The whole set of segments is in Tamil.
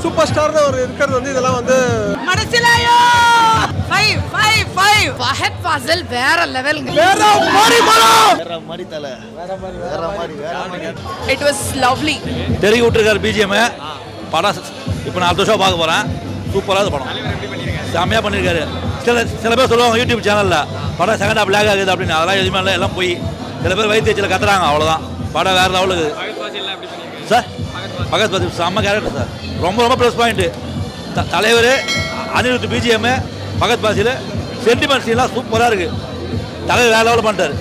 சூப்பர் ஸ்டார்னு ஒரு இருக்கிறது வந்து இதெல்லாம் வந்து மனசிலாயோ five five five Fahadh Faasil வேற லெவலுங்க வேற மாதிரி படம் வேற மாதிரி தலை வேற மாதிரி வேற மாதிரி வேற மாதிரி இட் வாஸ் லவ்லி தெருகி விட்டுருக்காரு பிஜிஎம் படம் இப்போ நான் அடுத்த ஷோ பார்க்க போகிறேன் சூப்பராக படம் செம்மையாக பண்ணியிருக்காரு சில சில பேர் சொல்லுவாங்க யூடியூப் சேனலில் படம் செகண்ட் ஹாஃப் லேக் ஆகுது அப்படின்னு அதெல்லாம் எதுவுமே இல்லை எல்லாம் போய் சில பேர் வைத்தியச்சில் கத்துறாங்க அவ்வளோதான் படம் வேறு லெவலுக்கு சார் பகத் பாசி செம்ம கேரக்டர் சார் ரொம்ப ரொம்ப ப்ளஸ் பாயிண்ட்டு த தலைவர் அனிருத் பிஜிஎம் பகத் பாசியில் சென்டிமெண்ட் சீன்லாம் சூப்பராக இருக்குது தலைவர் வேறு லெவலில் பண்ணிட்டார்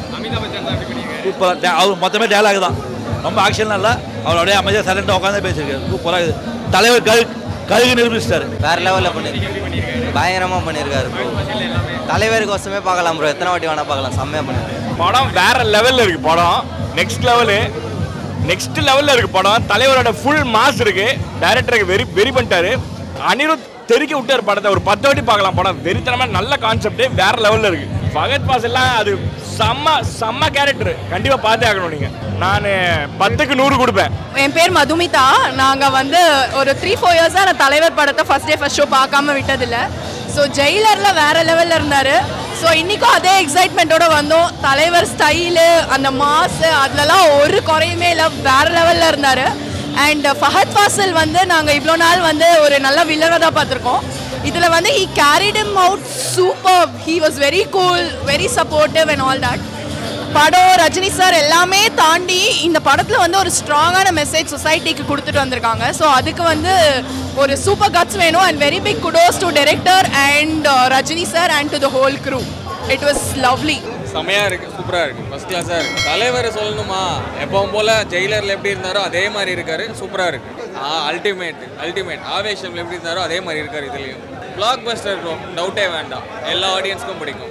சூப்பராக அவர் மொத்தமே டேலாக் தான் ரொம்ப ஆக்ஷன்லாம் இல்லை அவர் அப்படியே அமைதியாக சைலண்டாக உட்காந்து பேசியிருக்காரு சூப்பராக இருக்குது தலைவர் கழு கழுகு நிரூபிச்சிட்டாரு வேற லெவலில் பண்ணிருக்காரு பயங்கரமா பண்ணியிருக்காரு bro. தலைவருக்கு வசமே பார்க்கலாம் ப்ரோ எத்தனை வாட்டி வேணா பார்க்கலாம் செம்மையா பண்ணிருக்காரு படம் வேற லெவல்ல இருக்கு படம் நெக்ஸ்ட் லெவலு நெக்ஸ்ட் லெவல்ல இருக்கு படம் தலைவரோட ஃபுல் மாஸ் இருக்கு டைரக்டருக்கு வெரி வெரி பண்ணிட்டாரு அனிருத் தெருக்கி விட்டார் படத்தை ஒரு பத்து வாட்டி பார்க்கலாம் படம் வெறித்தனமா நல்ல கான்செப்ட் வேற லெவல்ல இருக்கு பகத் பாஸ் எல்லாம் அது செம்ம செம்ம கேரக்டர் கண்டிப்பா பார்த்தே ஆகணும் நீங்க நான் பத்துக்கு நூறு கொடுப்பேன் என் பேர் மதுமிதா நாங்கள் வந்து ஒரு த்ரீ ஃபோர் இயர்ஸாக நான் தலைவர் படத்தை ஃபர்ஸ்ட் டே ஃபர்ஸ்ட் ஷோ பார்க்காம விட்டதில்ல ஸோ ஜெயிலரில் வேற லெவலில் இருந்தார் ஸோ இன்றைக்கும் அதே எக்ஸைட்மெண்ட்டோட வந்தோம் தலைவர் ஸ்டைலு அந்த மாசு அதுலலாம் ஒரு குறையுமே இல்லை வேற லெவலில் இருந்தார் அண்ட் ஃபஹத் ஃபாசில் வந்து நாங்கள் இவ்வளோ நாள் வந்து ஒரு நல்ல வில்லனை தான் பார்த்துருக்கோம் இதில் வந்து he carried him out super he was very cool very supportive and all that படம் ரஜினி சார் எல்லாமே தாண்டி இந்த படத்தில் வந்து ஒரு ஸ்ட்ராங்கான மெசேஜ் சொசைட்டிக்கு கொடுத்துட்டு வந்திருக்காங்க ஸோ அதுக்கு வந்து ஒரு சூப்பர் கட்ஸ் வேணும் and very big kudos to director and Rajini sir and to the whole crew it was lovely செமையாக இருக்குது சூப்பராக இருக்குது ஃபஸ்ட் கிளாஸாக இருக்குது தலைவரை சொல்லணுமா எப்பவும் போல் ஜெயிலரில் எப்படி இருந்தாரோ அதே மாதிரி இருக்காரு சூப்பராக இருக்குது அல்டிமேட் அல்டிமேட் ஆவேஷமில் எப்படி இருந்தாரோ அதே மாதிரி இருக்கார் இதுலேயும் பிளாக் பஸ்டர் ப்ரோ டவுட்டே வேண்டாம் எல்லா ஆடியன்ஸ்க்கும் பிடிக்கும்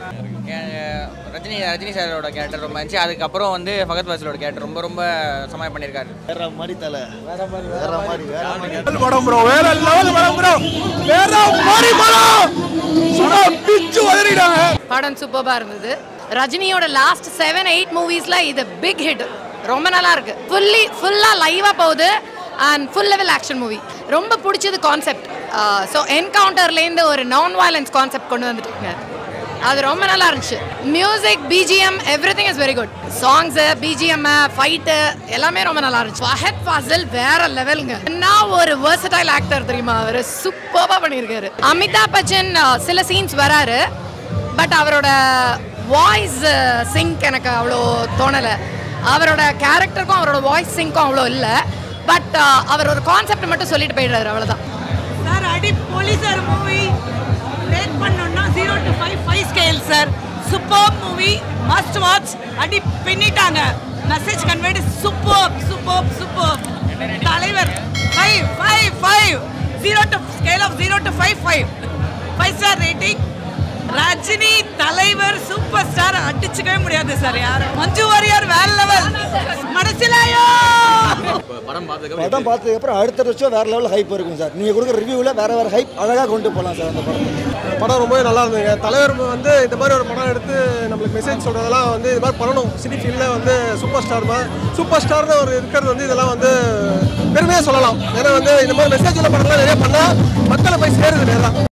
ரஜினி ரஜினி சாரோட கேரக்டர் ரொம்ப இருந்துச்சு அதுக்கப்புறம் வந்து ஃபகத் பாசிலோட கேரக்டர் ரொம்ப ரொம்ப சமயம் பண்ணியிருக்காரு வேற மாதிரி தலை வேற மாதிரி வேற மாதிரி வேற மாதிரி படம் ப்ரோ வேற லெவல் படம் ப்ரோ வேற மாதிரி படம் சும்மா பிச்சு உதறிட்டாங்க படம் சூப்பராக இருந்தது ரஜினியோட லாஸ்ட் செவன் எயிட் மூவிஸில் இது பிக் ஹிட் ரொம்ப நல்லா இருக்கு ஃபுல்லி ஃபுல்லாக லைவாக போகுது and full level action movie ரொம்ப பிடிச்சது கான்செப்ட் ஸோ என்கவுண்டர்லேருந்து ஒரு நான் வயலன்ஸ் கான்செப்ட் கொண்டு வந்துட்டீங்க அது ரொம்ப நல்லா இருந்துச்சு music BGM everything is very good songs BGM fight எல்லாமே ரொம்ப நல்லா இருந்துச்சு ஃபஹத் ஃபாசில் வேற லெவலுங்க நான் ஒரு versatile ஆக்டர் தெரியுமா அவர் சூப்பராக பண்ணியிருக்காரு அமிதாப் பச்சன் அஹ், சில சீன்ஸ் வராரு பட் அவரோட வாய்ஸ் சிங்க் எனக்கு அவ்வளோ தோணலை அவரோட கேரக்டருக்கும் அவரோட வாய்ஸ் சிங்க்கும் அவ்வளோ இல்லை பட் அவர் ஒரு கான்செப்ட் மட்டும் சொல்லிட்டு போயிடுறாரு அவ்வளோதான் சார் அடி போலீஸர் மூவி ரேட் பண்ணோம்னா zero to five five scale sir super movie must watch அடி பின்னிட்டாங்க message conveyed super super super தலைவர் five five five zero to scale of zero to five five five star rating Rajini தலைவர் சூப்பர் ஸ்டார் அடிச்சுக்கவே முடியாது சார் யாரும் மஞ்சு வாரியர் வேற லெவல் மனசிலாயோ படம் பார்த்ததுக்கு அப்புறம் அடுத்த வருஷம் வேற லெவல் ஹைப் இருக்கும் சார் நீங்க கொடுக்குற ரிவ்யூவில் வேற வேற ஹைப் அழகா கொண்டு போகலாம் சார் அந்த படம் படம் ரொம்பவே நல்லா இருந்ததுங்க தலைவர் வந்து இந்த மாதிரி ஒரு படம் எடுத்து நம்மளுக்கு மெசேஜ் சொல்றதெல்லாம் வந்து இது மாதிரி பண்ணணும் சினி ஃபீல்டில் வந்து சூப்பர் ஸ்டார் தான் சூப்பர் ஸ்டார்னு ஒரு இருக்கிறது வந்து இதெல்லாம் வந்து பெருமையாக சொல்லலாம் ஏன்னா வந்து இந்த மாதிரி மெசேஜ் உள்ள படம்லாம் நிறைய பண்ணால் மக்களை போய் சேருது நேரம்